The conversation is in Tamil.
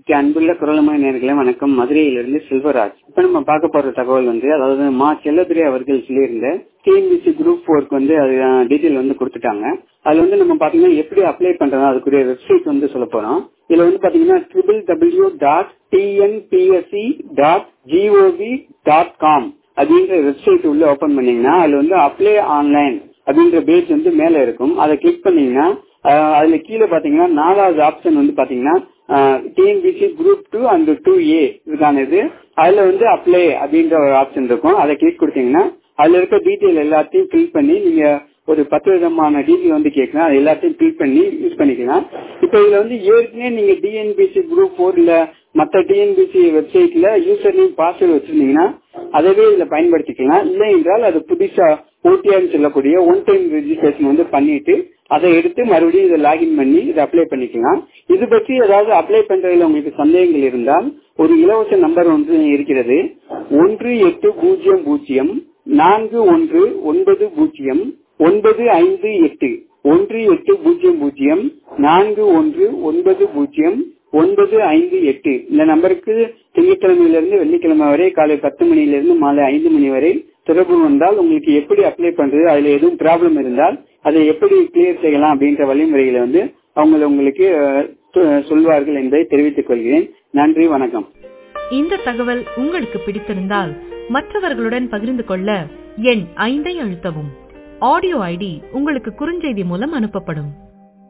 அன்புள்ள குரலமை நேர்களே வணக்கம் மதுரையிலிருந்து செல்வராஜ் இப்ப நம்ம பார்க்க போற தகவல் வந்து அதாவது மா செல்லதுரை அவர்கள் சொல்லியிருந்த டிஎன்பிசி குரூப் ஃபோருக்கு வந்து அது டீட்டெயில் வந்து கொடுத்துட்டாங்க அதுல வந்து நம்ம பாத்தீங்கன்னா எப்படி அப்ளை பண்றோம் அதுக்குரிய வெப்சைட் வந்து சொல்ல போறோம் இதுல வந்து பாத்தீங்கன்னா triple W dot TNPSC dot GOV dot com அப்படின்ற வெப்சைட் உள்ள ஓபன் பண்ணீங்கன்னா அதுல வந்து அப்ளை ஆன்லைன் அப்படின்ற பேஜ் வந்து மேல இருக்கும் அதை கிளிக் பண்ணீங்கன்னா அதுல கீழே பாத்தீங்கன்னா நாலாவது ஆப்ஷன் வந்து பாத்தீங்கன்னா TNPSC group two and two A இதுக்கானது அதுல வந்து அப்ளை அப்படின்ற ஒரு ஆப்ஷன் இருக்கும் அதை கிளிக் கொடுத்தீங்கன்னா அதுல இருக்க டீட்டெயில் எல்லாத்தையும் ஃபில் பண்ணி நீங்க ஒரு பத்து விதமான டீட்டெயில் வந்து கேட்கலாம் அது எல்லாத்தையும் ஃபில் பண்ணி யூஸ் பண்ணிக்கலாம் இப்போ இதுல வந்து ஏற்கனவே நீங்க டிஎன்பிசி குரூப் ஃபோர் இல்ல மற்ற டிஎன்பிசி வெப்சைட்ல யூசர் நேம் பாஸ்வேர்டு வச்சிருந்தீங்கன்னா அதவே இதுல பயன்படுத்திக்கலாம் இல்லை என்றால் அது புதுசா ஓடிஆர் சொல்லக்கூடிய ஒன் டைம் ரெஜிஸ்ட்ரேஷன் வந்து பண்ணிட்டு அதை எடுத்து மறுபடியும் இதை லாகின் பண்ணி இதை அப்ளை பண்ணிக்கலாம் இது பற்றி ஏதாவது அப்ளை பண்றதுல உங்களுக்கு சந்தேகங்கள் இருந்தால் ஒரு இலவச நம்பர் ஒன்று இருக்கிறது ஒன்று எட்டு பூஜ்ஜியம் பூஜ்ஜியம் நான்கு ஒன்று ஒன்பது பூஜ்ஜியம் ஒன்பது ஐந்து எட்டு ஒன்று எட்டு பூஜ்ஜியம் பூஜ்ஜியம் நான்கு ஒன்று ஒன்பது பூஜ்ஜியம் ஒன்பது ஐந்து எட்டு இந்த நம்பருக்கு திங்கட்கிழமையிலிருந்து வெள்ளிக்கிழமை வரை காலை பத்து மணியிலிருந்து மாலை ஐந்து மணி வரை தொடர்பு வந்தால் உங்களுக்கு எப்படி அப்ளை பண்றது அதுல எதுவும் ப்ராப்ளம் இருந்தால் அதை எப்படி கிளியர் செய்யலாம் அப்படின்ற வழிமுறைகளை வந்து அவங்க உங்களுக்கு சொல்வார்கள் என்பதை தெரிவித்துக் கொள்கிறேன் நன்றி வணக்கம் இந்த தகவல் உங்களுக்கு பிடித்திருந்தால் மற்றவர்களுடன் பகிர்ந்து கொள்ள எண் ஐந்தை அழுத்தவும் ஆடியோ ஐடி உங்களுக்கு குறுஞ்செய்தி மூலம் அனுப்பப்படும்